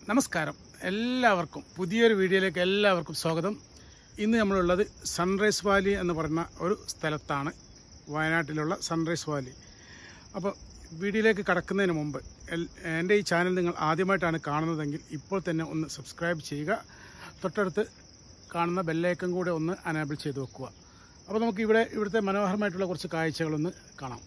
നമസ്കാരം എല്ലാവർക്കും പുതിയൊരു വീഡിയോയിലേക്ക് എല്ലാവർക്കും സ്വാഗതം ഇന്ന് നമ്മളുള്ളത് സൺറൈസ് വാലി എന്ന് പറയുന്ന ഒരു സ്ഥലത്താണ് വയനാട്ടിലുള്ള സൺറൈസ് വാലി അപ്പോൾ വീഡിയോയിലേക്ക് കടക്കുന്നതിന് മുമ്പ് എൽ- എൻ്റെ ഈ ചാനൽ നിങ്ങൾ ആദ്യമായിട്ടാണ് കാണുന്നതെങ്കിൽ ഇപ്പോൾ തന്നെ ഒന്ന് സബ്സ്ക്രൈബ് ചെയ്യുക തൊട്ടടുത്ത് കാണുന്ന ബെല്ലൈക്കൺ കൂടെ ഒന്ന് അനേബിൾ ചെയ്ത് വെക്കുക അപ്പോൾ നമുക്ക് ഇവിടെ ഇവിടുത്തെ മനോഹരമായിട്ടുള്ള കുറച്ച് കാഴ്ചകളൊന്ന് കാണാം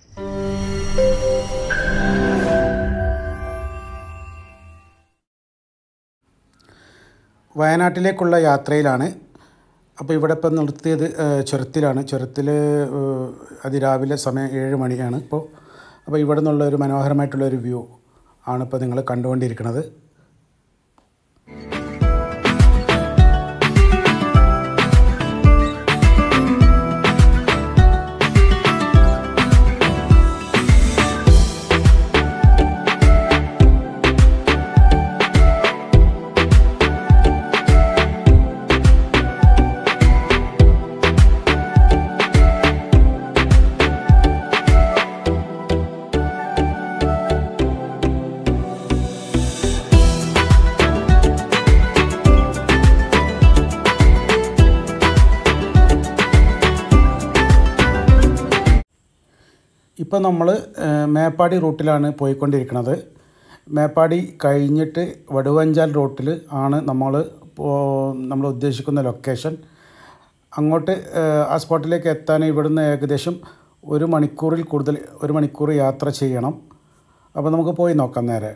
വയനാട്ടിലേക്കുള്ള യാത്രയിലാണ് അപ്പോൾ ഇവിടെ ഇപ്പം നിർത്തിയത് ഏഹ്, ചുരത്തിലാണ് ചുരത്തിൽ ഏഹ്, അതിരാവിലെ സമയം ഏഴ് മണിയാണ് ഇപ്പോൾ അപ്പോൾ ഇവിടെ നിന്നുള്ള ഒരു മനോഹരമായിട്ടുള്ള ഒരു വ്യൂ ആണ് ഇപ്പോൾ നിങ്ങൾ കണ്ടുകൊണ്ടിരിക്കുന്നത് ഇപ്പോൾ നമ്മൾ മേപ്പാടി റൂട്ടിലാണ് പോയിക്കൊണ്ടിരിക്കുന്നത് മേപ്പാടി കഴിഞ്ഞിട്ട് വടുവഞ്ചാൽ റൂട്ടിൽ ആണ് നമ്മൾ നമ്മൾ ഉദ്ദേശിക്കുന്ന ലൊക്കേഷൻ അങ്ങോട്ട് ഏഹ്, ആ സ്പോട്ടിലേക്ക് എത്താൻ ഇവിടുന്ന് ഏകദേശം ഒരു മണിക്കൂറിൽ കൂടുതൽ ഒരു മണിക്കൂർ യാത്ര ചെയ്യണം അപ്പോൾ നമുക്ക് പോയി നോക്കാം നേരെ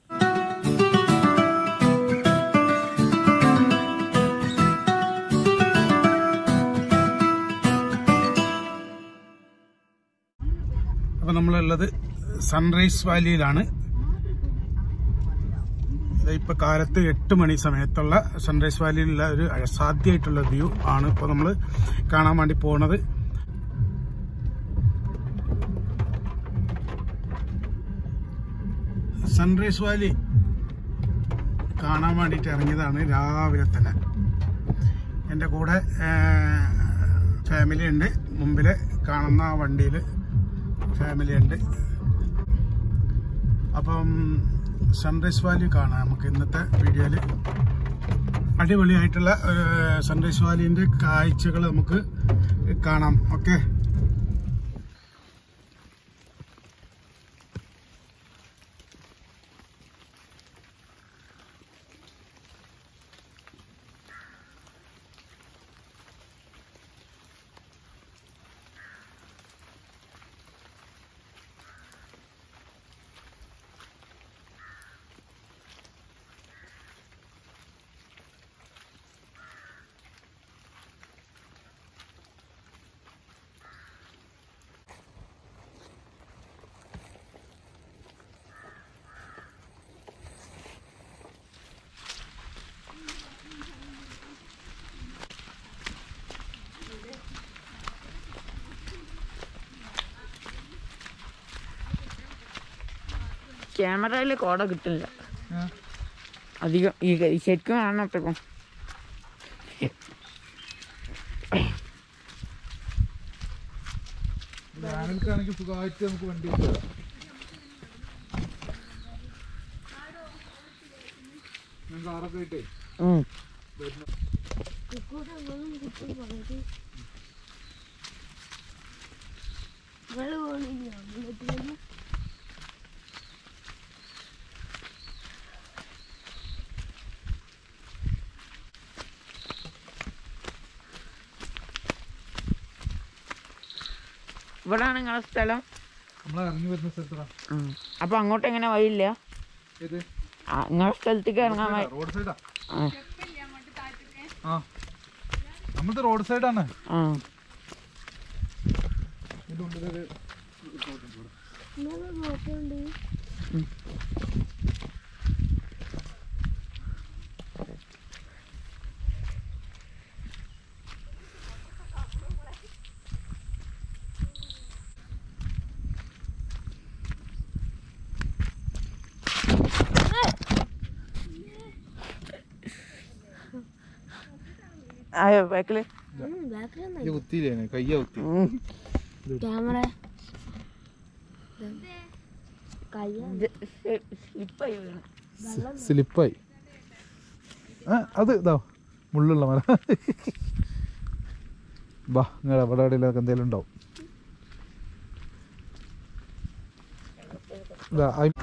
അപ്പോൾ നമ്മളുള്ളത് സൺറൈസ് വാലിയിലാണ് ഇപ്പോൾ കാലത്ത് എട്ട് മണി സമയത്തുള്ള സൺറൈസ് വാലിയിലുള്ള ഒരു അസാധ്യമായിട്ടുള്ള വ്യൂ ആണ് ഇപ്പോൾ നമ്മൾ കാണാൻ വേണ്ടി പോകുന്നത് സൺറൈസ് വാലി കാണാൻ വേണ്ടിയിട്ട് ഇറങ്ങിയതാണ് രാവിലെ തന്നെ എൻ്റെ കൂടെ ഫാമിലി ഉണ്ട് മുമ്പിൽ കാണുന്ന വണ്ടിയിൽ ഫാമിലി ഉണ്ട് അപ്പം സൺറൈസ് വാലി കാണാം നമുക്ക് ഇന്നത്തെ വീഡിയോയിൽ അടിപൊളിയായിട്ടുള്ള ഒരു സൺറൈസ് വാലിൻ്റെ കാഴ്ചകൾ നമുക്ക് കാണാം ഓക്കെ ക്യാമറയിൽ കോട കിട്ടില്ല അധികം ഈ ഈ ശരിക്കും കാണത്തപ്പം വേനൽക്കാണെങ്കിൽ സുഖമായിട്ട് നമുക്ക് വണ്ടി കിട്ടുക ഞാൻ കാറൊക്കെ ആയിട്ടേ ഇവിടാണ് നിങ്ങളെ സ്ഥലം നമ്മൾ ഇറങ്ങി വരുന്ന സ്ഥലത്താ അപ്പൊ അങ്ങോട്ട് എങ്ങനെ വഴിയില്ല ഏത് ആ, നിങ്ങളെ സ്ഥലത്തേക്ക് ഇറങ്ങാൻ വഴി റോഡ് സൈഡാ ആ, ആ നമ്മളത് റോഡ് സൈഡാണ് ആ. ഇതിന്റെ ഉള്ളിലൊരു ആയോ ബാക്കില് ഈ കുത്തിയില്ലേ കയ്യ കുത്തി ക്യാമറ കയ്യ സ്ലിപ്പായി വീണ് സ്ലിപ്പായി ഏ, അത് ഇതാ മുള്ളുള്ള മല ബാ നിങ്ങൾ അവിടെ എവിടെയെങ്കിലൊക്കെ എന്തെങ്കിലും ഉണ്ടാവും ഇതാ അയ്-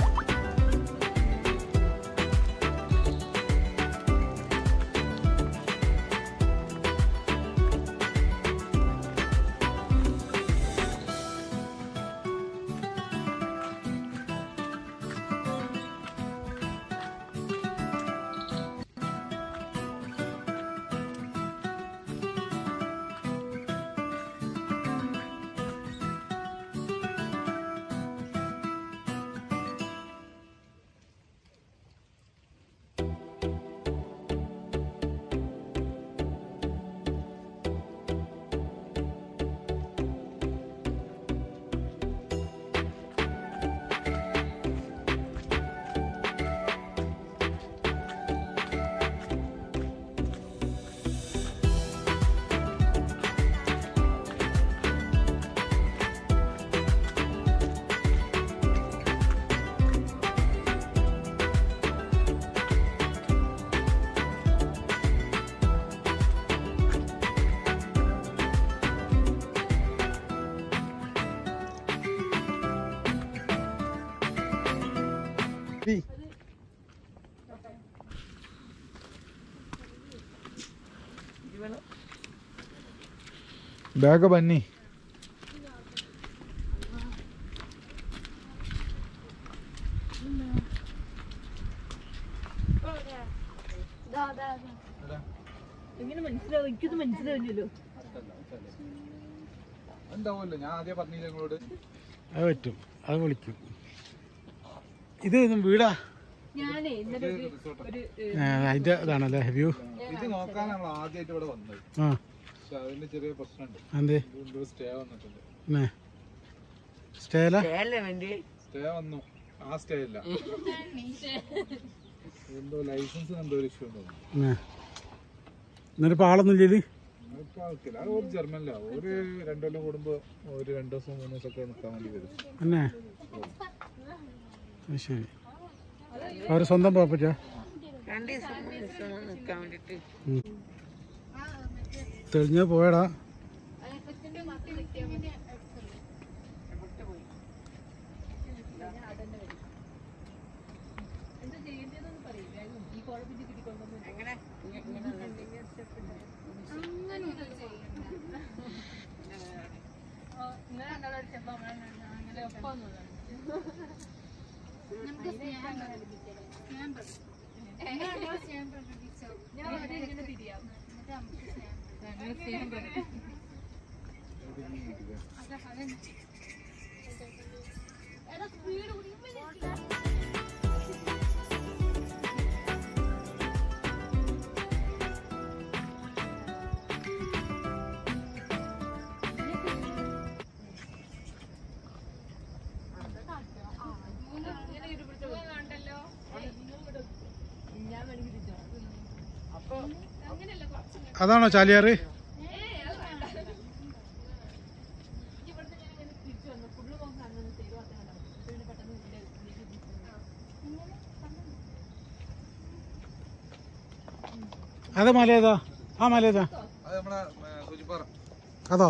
ബാഗ് പന്നി എങ്ങനെ മനസ്സിലാവും എനിക്കൊന്നും മനസ്സിലാവില്ലല്ലോ ഉണ്ടാവുമല്ലോ ഞാൻ ആദ്യം പറഞ്ഞില്ല നിങ്ങളോട് അത് പറ്റും അത് വിളിക്കും ഇത് ഇതും വീടാ ഞാനേ ഇന്നലെ ഒരു ഒരു ആ, അതിന്റെ ഇതാണല്ലേ വ്യൂ ഇത് നോക്കാൻ നമ്മൾ ആദ്യമായിട്ട് ഇവിടെ വന്നത് ആ പക്ഷെ അതിന് ചെറിയ പ്രശ്നമുണ്ട് എന്തേ ഇതുകൊണ്ട് സ്റ്റേ വന്നിട്ടുണ്ട് പിന്നെ സ്റ്റേല സ്റ്റേ വന്നു ആ സ്റ്റേ ഇല്ല എന്തോ ലൈസൻസ് എന്തോ ഒരു ഇഷ്യൂ ഉണ്ടോ പിന്നെ എന്നിട്ടിപ്പോ ആളൊന്നും ചെയ്ത് അതൊക്കെ ആൾക്കില്ല അത് ഒരു ജർമ്മനില ഒരു രണ്ടു കൊല്ലം കൂടുമ്പോ ഒരു രണ്ടു ദിവസം മൂന്ന് ദിവസം ഒക്കെ നിൽക്കാൻ വേണ്ടി വരും തന്നെ അത് ശരി അവര് സ്വന്തം പ്രോപ്പർട്ടിയാ തെളിഞ്ഞ പോയടാ അതാണോ ചാലിയാറ് അതെ മല ഏതാ ആ മല ഏതാ അത് നമ്മളെ സുജിപ്പാറ അതോ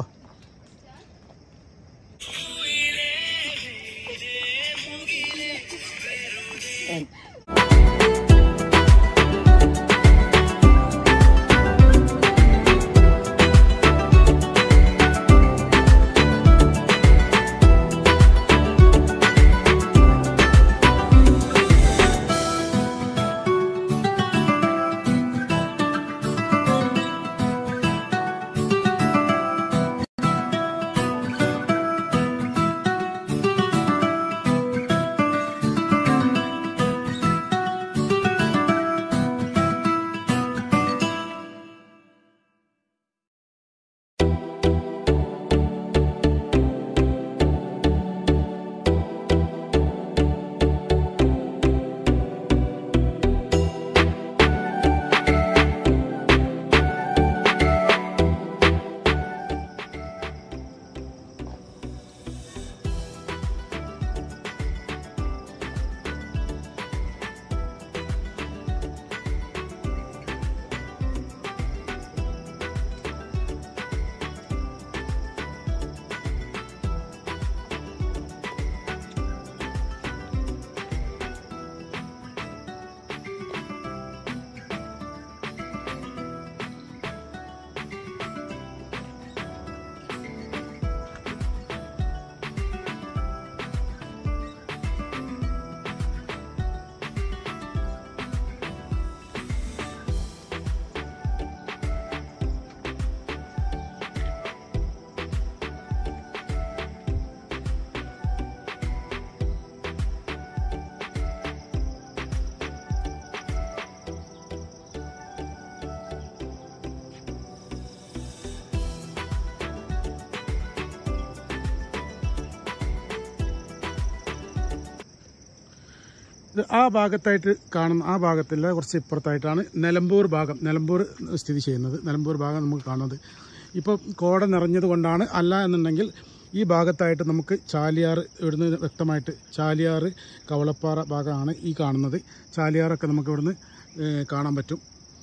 ഇത് ആ ഭാഗത്തായിട്ട് കാണുന്ന ആ ഭാഗത്തില്ല കുറച്ച് ഇപ്പുറത്തായിട്ടാണ് നിലമ്പൂർ ഭാഗം നിലമ്പൂർ സ്ഥിതി ചെയ്യുന്നത് നിലമ്പൂർ ഭാഗം നമുക്ക് കാണുന്നത് ഇപ്പോൾ കോട നിറഞ്ഞത് കൊണ്ടാണ് അല്ല എന്നുണ്ടെങ്കിൽ ഈ ഭാഗത്തായിട്ട് നമുക്ക് ചാലിയാർ ഇവിടുന്ന് വ്യക്തമായിട്ട് ചാലിയാർ കവളപ്പാറ ഭാഗമാണ് ഈ കാണുന്നത് ചാലിയാറൊക്കെ നമുക്ക് ഇവിടുന്ന് ഏഹ്, കാണാൻ പറ്റും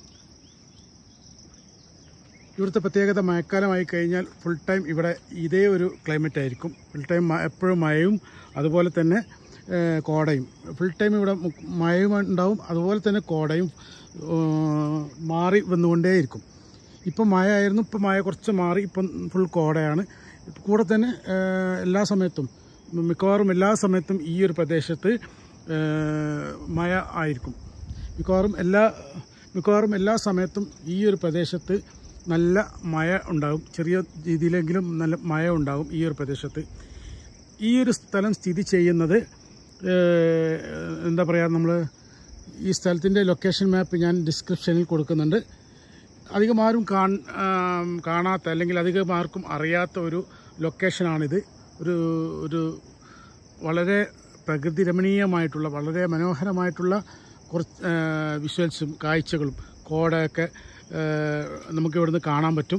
ഇവിടുത്തെ പ്രത്യേകത മഴക്കാലമായി കഴിഞ്ഞാൽ ഫുൾ ടൈം ഇവിടെ ഇതേ ഒരു ക്ലൈമറ്റ് ആയിരിക്കും ഫുൾ ടൈം മ- എപ്പോഴും മഴയും അതുപോലെ തന്നെ ഏഹ്, കോടയും ഫുൾ ടൈം ഇവിടെ മു- മഴയും ഉണ്ടാവും അതുപോലെ തന്നെ കോടയും ഏഹ്, മാറി വന്നുകൊണ്ടേയിരിക്കും ഇപ്പം മഴ ആയിരുന്നു ഇപ്പം മഴ കുറച്ച് മാറി ഇപ്പം ഫുൾ കോടയാണ് കൂടെ തന്നെ ഏഹ്, എല്ലാ സമയത്തും മിക്കവാറും എല്ലാ സമയത്തും ഈ ഒരു പ്രദേശത്ത് ഏഹ്, മഴ ആയിരിക്കും മിക്കവാറും എല്ലാ മിക്കവാറും എല്ലാ സമയത്തും ഈ ഒരു പ്രദേശത്ത് നല്ല മഴ ഉണ്ടാകും ചെറിയ രീതിയിലെങ്കിലും നല്ല മഴ ഉണ്ടാകും ഈ ഒരു പ്രദേശത്ത് ഈ ഒരു സ്ഥലം സ്ഥിതി ചെയ്യുന്നത് ഏഹ്, എന്താ പറയുക നമ്മൾ ഈ സ്ഥലത്തിൻ്റെ ലൊക്കേഷൻ മാപ്പ് ഞാൻ ഡിസ്ക്രിപ്ഷനിൽ കൊടുക്കുന്നുണ്ട് അധികം ആരും കാൺ ആം, കാണാത്ത അല്ലെങ്കിൽ അധികം ആർക്കും അറിയാത്ത ഒരു ലൊക്കേഷനാണിത് ഒരു ഒരു വളരെ പ്രകൃതി രമണീയമായിട്ടുള്ള വളരെ മനോഹരമായിട്ടുള്ള കുറച്ച് വിഷ്വൽസും കാഴ്ചകളും കോടയൊക്കെ ആ, നമുക്ക് ഇവിടുന്ന് കാണാൻ പറ്റും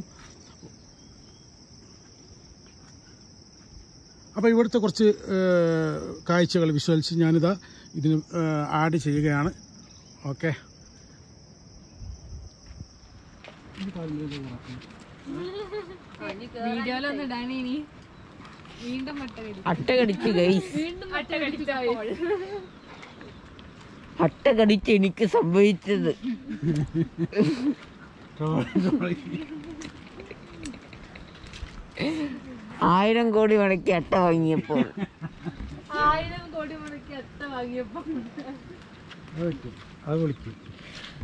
അപ്പോൾ ഇവിടുത്തെ കുറച്ച് ആ, കാഴ്ചകൾ വിഷ്വൽസ് ഞാനിതാ ഇതിന് ആഡ് ചെയ്യുകയാണ് ഓക്കെ വീഡിയോയിലൊന്നും ഇടാനേ ഇനി വീണ്ടും മുട്ട കടി അട്ട കടിച്ച് ഗൈസ് വീണ്ടും മുട്ട കടിച്ചപ്പോൾ അട്ട കടിച്ച് എനിക്ക് സംഭവിച്ചത് ആയിരം കോടി മണിക്ക് അട്ട വാങ്ങിയപ്പോൾ ആയിരം കോടി മുടക്കി അത്ത വാങ്ങിയപ്പോ അത് വിളിക്കും